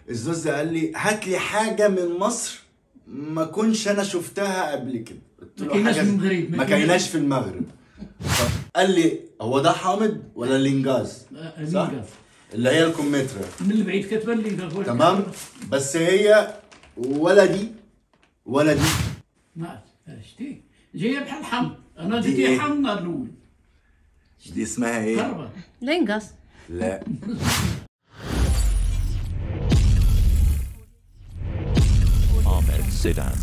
الزوز قال لي هات لي حاجه من مصر ما كنش انا شفتها قبل كده قلت ما له كايناش حاجة- في المغرب ما كايناش في المغرب قال لي هو ده حامض ولا اللينجاز آه، صح؟ لينغاز. اللي هي الكمثرى من البعيد كتبان لينغاز ولكن تمام بس هي ولا دي ولا دي ما عرفت شتي جايه بحال حمض انا دي جيت إيه؟ حمض النهار الاول دي اسمها ايه كهرباء لينغاس لا Ahmed Sedan.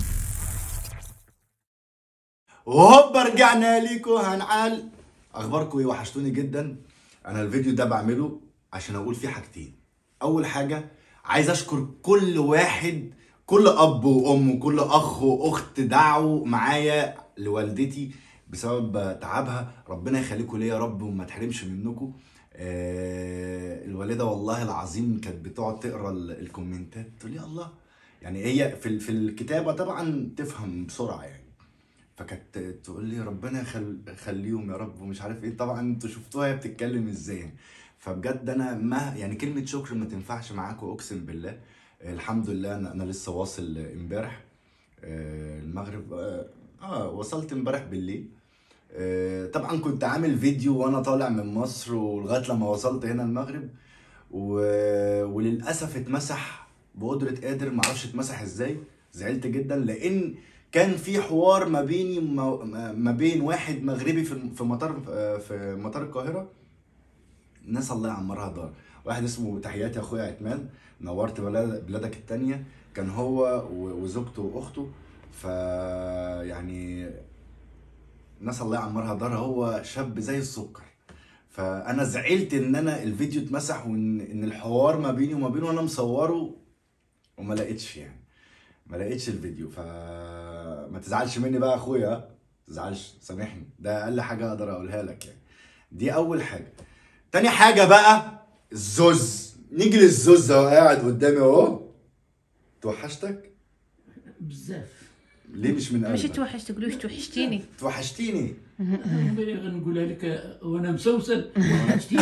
وهوبا رجعنا ليكم هنعال اخباركم ايه وحشتوني جدا انا الفيديو ده بعمله عشان اقول فيه حاجتين اول حاجه عايز اشكر كل واحد كل اب وام وكل اخ واخت دعوا معايا لوالدتي بسبب تعبها ربنا يخليكم ليا يا رب وما تحرمش منكم آه الوالده والله العظيم كانت بتقعد تقرا ال- الكومنتات تقول لي الله يعني هي في ال- في الكتابه طبعا تفهم بسرعه يعني فكانت تقول لي ربنا يخل... يخليهم يا رب ومش عارف ايه طبعا انتوا شفتوها هي بتتكلم ازاي فبجد انا ما يعني كلمه شكر ما تنفعش معاكم اقسم بالله الحمد لله انا, أنا لسه واصل امبارح آه، المغرب اه آه، وصلت امبارح بالليل آه، طبعا كنت عامل فيديو وانا طالع من مصر ولغايه لما وصلت هنا المغرب و... وللاسف اتمسح بقدره قادر معرفش اتمسح ازاي زعلت جدا لان كان في حوار ما بيني وما- ما بين واحد مغربي في في مطار في مطار القاهره الناس الله يعمرها دار واحد اسمه تحياتي اخويا عتمان نورت بلاد بلادك التانية كان هو و- وزوجته واخته ف يعني الناس الله يعمرها دار هو شاب زي السكر فانا زعلت ان انا الفيديو اتمسح وان ان الحوار ما بيني وما بينه وانا مصوره وما لقيتش يعني ما لقيتش الفيديو فما تزعلش مني بقى يا اخويا ها؟ ما تزعلش سامحني ده اقل حاجه اقدر اقولها لك يعني دي اول حاجه تاني حاجه بقى الزوز نيجي للزوز اهو قاعد قدامي اهو توحشتك بزاف ليه مش من ماشي قلبك توحش تقولوش توحشتيني توحشتيني أنا غنقولها لك وانا مسوسن شتي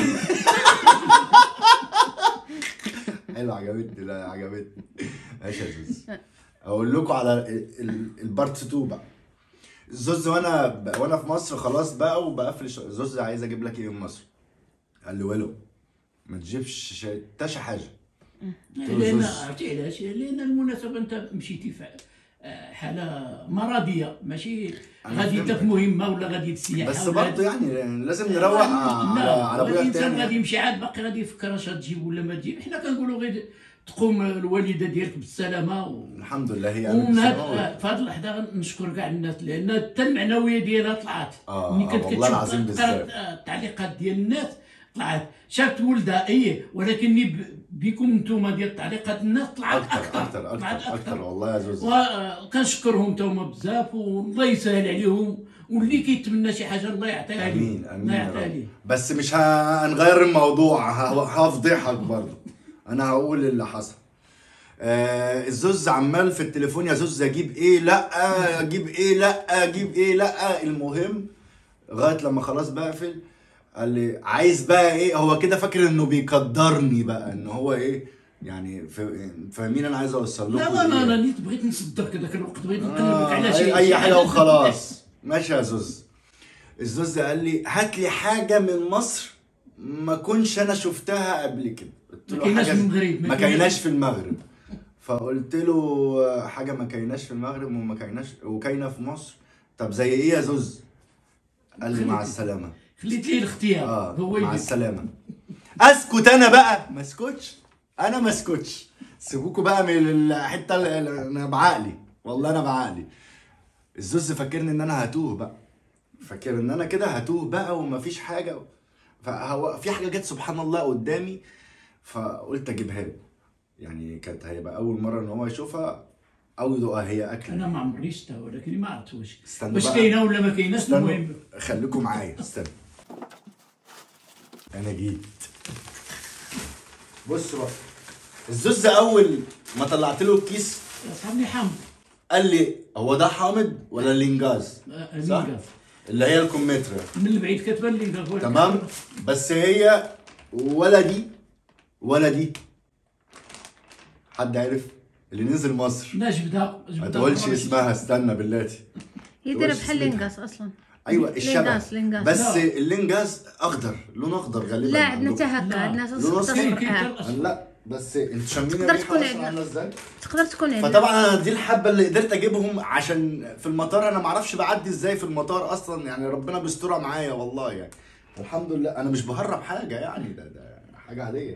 حلو عجبتني لا عجبتني ماشي يا زوز اقول لكم على ال- ال- البارت 2 بقى زوز وانا ب- وانا في مصر خلاص بقى وبقفل الش- زوز عايز اجيب لك ايه من مصر قال لي ولو ما تجيبش شي- تاشا حاجه لان زوز. عرفتي علاش لان المناسبه انت مشيتي في آه، حاله مرضيه ماشي أنا غادي انت فهمتك. في مهمه ولا غادي السياحه بس ولا برضه يعني لازم نروق على على ابويا الانسان غادي التاني يمشي عاد باقي غادي يفكر اش غتجيب ولا ما تجيب حنا كنقولوا غير تقوم الوالده ديالك بالسلامه و... الحمد لله هي ومن قامت هاد بالسلامة. في هذه اللحظه نشكر كاع الناس لان حتى المعنويه ديالها طلعت آه، ملي آه، كنت والله كتشوف العظيم قرأت، بزاف. آه، التعليقات ديال الناس طلعت شافت ولدها ايه ولكني ب- بكم نتوما ديال تعليقات الناس طلعت اكتر اكثر اكتر طلعت اكتر اكتر والله يا زوز وكنشكرهم توما بزاف والله يسهل عليهم واللي كيتمنى شي حاجه الله يعطيها ليه امين امين الله يا يعطيها رب ليه بس مش هنغير الموضوع ه- هفضحك برضه انا هقول اللي حصل آه الزوز عمال في التليفون يا زوز اجيب ايه لا اجيب ايه لا اجيب ايه لا المهم لغايه لما خلاص بقفل قال لي عايز بقى ايه هو كده فاكر انه بيقدرني بقى ان هو ايه يعني ف- فاهمين انا عايز اوصل لكم لا لا لا إيه؟ لا نيت بغيت نصدرك هذاك الوقت بغيت نقلبك آه، على أي- شي اي شي حاجه وخلاص ماشي يا زوز الزوز قال لي هات لي حاجه من مصر ما كنش انا شفتها قبل كده قلت ما له كايناش حاجة- في المغرب ما كايناش في المغرب فقلت له حاجه ما كايناش في المغرب وما كايناش وكاينه في مصر طب زي ايه يا زوز قال لي مع السلامه خليت ليه الاختيار اه هو مع يدير. السلامه اسكت انا بقى ما اسكتش انا ما اسكتش سيبوكوا بقى من الحته اللي اللي انا بعقلي والله انا بعقلي الزوز فاكرني ان انا هتوه بقى فاكر ان انا كده هتوه بقى ومفيش حاجه فهو في حاجه جت سبحان الله قدامي فقلت اجيبها له يعني كانت هيبقى اول مره ان هو يشوفها او يدوقها هي اكل انا ما عمري شفتها ولكن ما عرفت واش استنوا واش بقى. كاينه ولا ما كايناش استنوا المهم خليكم معايا استنى انا جيت بص بقى الزوز اول ما طلعت له الكيس اصحابني حامض قال لي هو ده حامض ولا لينجاز آه، صح لينغاز. اللي هي الكمثرى من البعيد كتبان لينغاز ولكن- تمام بس هي ولا دي ولا دي حد عارف اللي نزل مصر لا جبدها ما جبدها تقولش مرة. اسمها استنى بالله هي دايره وش بحال اسمها؟ لينغاس اصلا ايوه الشبه لينغاس لينغاس بس لا. اللينجاز اخضر لونه اخضر غالبا لا عندنا حتى عندكم. هكا لا. عندنا لونه تصفر أصفر. كي- آه. كي- لا بس انت شامين تقدر الريحه تكون اصلا عندنا. عامله ازاي تقدر تكون عندنا فطبعا انا دي الحبه اللي قدرت اجيبهم عشان في المطار انا ما اعرفش بعدي ازاي في المطار اصلا يعني ربنا بيسترها معايا والله يعني الحمد لله انا مش بهرب حاجه يعني ده ده حاجه عاديه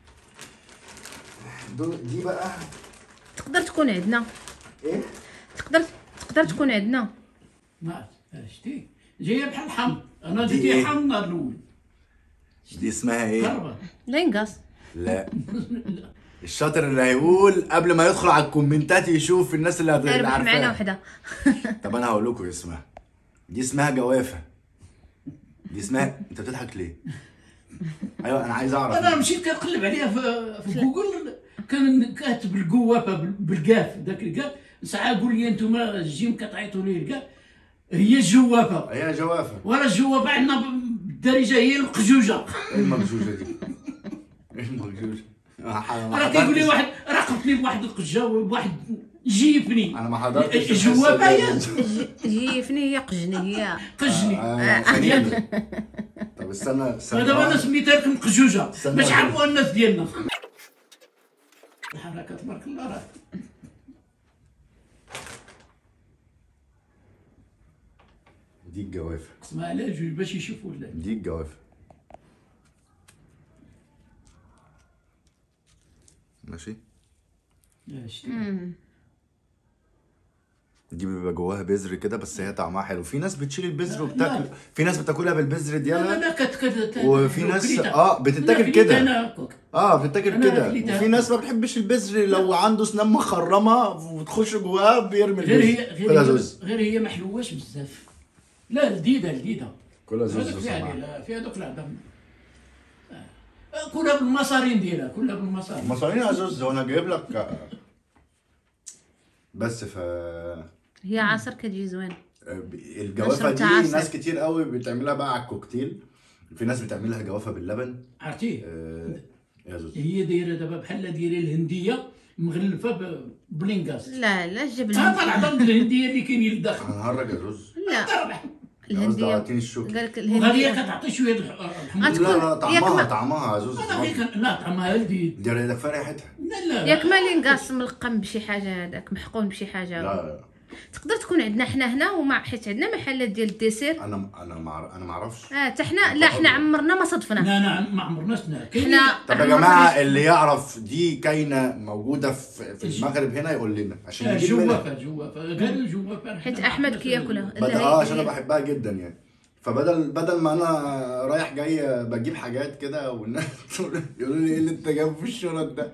دول دي بقى تقدر تكون عندنا ايه تقدر تقدر تكون عندنا ما شتي جايه بحال حمض انا دي جيتي إيه؟ حمض النهار الاول دي اسمها ايه كهرباء لينغاس لا الشاطر اللي هيقول قبل ما يدخل على الكومنتات يشوف الناس اللي هت- اللي ربح معنا عارفاها وحده طب انا هقول لكم اسمها دي اسمها جوافه دي اسمها انت بتضحك ليه ايوه انا عايز اعرف انا مشيت كنقلب عليها في, في جوجل كان كاتب القوافه بال- بالقاف ذاك القاف ساعه قول لي انتم الجيم كتعيطوا لي القاف هي الجوافه هي جوافه ورا الجوافه عندنا بالدارجه هي القجوجه ايه المرجوجه دي ايه المرجوجه ما ح- ما راه كيقول لي حضرتش- واحد راقبتني بواحد القجه بواحد جيفني انا ما حضرتش الجوافه القصة هي دي. جيفني هي قجني هي قجني آه، خليني. طب استنى استنى ودابا انا سميتها لكم قجوجه استنى باش أقول. عرفوا الناس ديالنا الحركه تبارك الله راه دي الجوافه اسمها على جوج باش يشوفوا لا دي الجوافه ماشي شتي. دي بيبقى جواها بذر كده بس هي طعمها حلو في ناس بتشيل البذر وبتاكل في ناس بتاكلها بالبذر لا ديالها لا كت كت وفي ناس كليتها. اه بتتاكل لا، كده أنا كوك. اه بتتاكل أنا كده أكلتها. وفي ناس ما بتحبش البذر لو عنده سنان مخرمه وتخش جواها بيرمي غير هي البذر غير كلها هي زوز غير هي ما حلواش بزاف لا لذيذه لذيذه كلها زوز هذاك فيها وسمعة. لا فيها دوك العظم آه. كلها بالمصارين ديالها كلها بالمصارين مصارين يا زوز وانا جايب لك بس ف هي عصر كتجي زوين الجوافه نشرب دي عسل. ناس كتير قوي بتعملها بقى على الكوكتيل في ناس بتعملها جوافه باللبن عرفتي آه، يا زوز هي دايره دابا بحال دايره الهنديه مغلفه ب- بلينغاس لا لا الجبل هذا العظم الهنديه اللي كاينين للداخل هنهرج يا زوز لا تربح يا زوز الهنديه دعوتيني الشوك قال لك وغادي الهنديه كتعطي شويه الح- الحمض غتكون- لا لا طعمها ياك ما- طعمها يا زوز انا غير كان- لا طعمها لذيذ دي ريحتك فيها ريحتها لا لا ياك ما لينغاس ملقم بشي حاجه هذاك محقون بشي حاجه لا لا تقدر تكون عندنا حنا هنا ومع حيت عندنا محلات ديال الديسير انا انا ما انا ما اعرفش اه حتى حنا لا حنا عمرنا ما صدفنا لا لا ما عمرناش ناكل حنا طب يا عمرنا جماعه ما- اللي يعرف دي كاينه موجوده في في المغرب هنا يقول لنا عشان نجيب منها جوافه جوافه قالوا جوافه حيت احمد كياكلها بدل لا، اه هي- عشان انا بحبها جدا يعني فبدل بدل ما انا رايح جاي بجيب حاجات كده والناس تقول- يقولوا لي ايه اللي انت جايبه في الشنط ده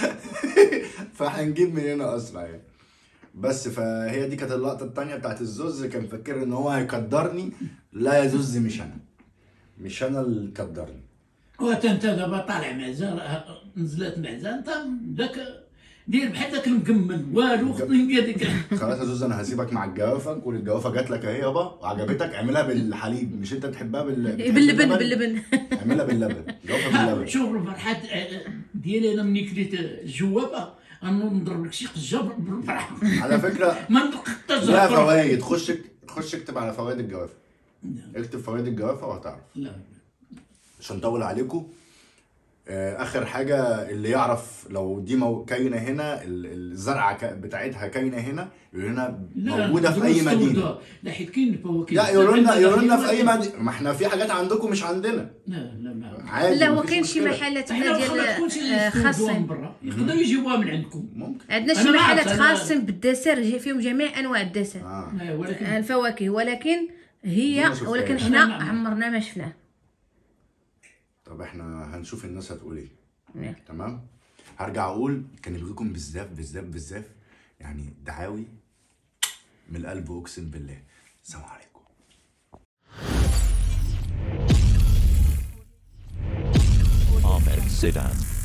فهنجيب من هنا اسرع يعني بس فهي دي كانت اللقطه التانية بتاعت الزوز كان فاكر ان هو هيقدرني لا يا زوز مش انا مش انا اللي قدرني وانت انت دابا طالع معزه نزلت معزه انت ذاك دير بحال ذاك المكمل والو خطين هذيك خلاص يا زوز انا هسيبك مع الجوافه كل الجوافه جات لك اهي يابا وعجبتك اعملها بالحليب مش انت بتحبها بال بتحب باللبن اللبن؟ باللبن اعملها باللبن جوافه باللبن شوف الفرحات ديالي انا ملي كليت الجوافه انا نضرب لك شي قجه بالفرحه على فكره ما نقطعش لها فوائد خش خش اكتب على فوائد الجوافه اكتب فوائد الجوافه وهتعرف لا مش هنطول عليكم آه، اخر حاجه اللي يعرف لو دي مو... كاينه هنا ال- الزرعه ك... بتاعتها كاينه هنا يقول لنا لا موجوده في اي مدينه لا حيت كاين الفواكه لا يقولوا لنا يقولوا لنا في اي مدينه مدينه ما احنا في حاجات عندكم مش عندنا لا لا ما عادي لا مفيش وكاين شي مشكلة. محلات احنا هنا واخا ما ديال تكونش آه، يستوردوها من خاصين برا يقدروا يجيبوها من عندكم ممكن عندنا شي أنا ما محلات عرفت، أنا- خاصين بالديسير جي- فيهم جميع انواع الديسير اه آه، ولكن آه، الفواكه ولكن هي ما شفتهاش. ولكن أنا حنا ما عمري. عمرنا ما شفناه طب احنا هنشوف الناس هتقول ايه نعم. تمام هرجع اقول كان لكم بزاف بزاف بزاف يعني دعاوي من القلب اقسم بالله السلام عليكم Ahmed Sidan.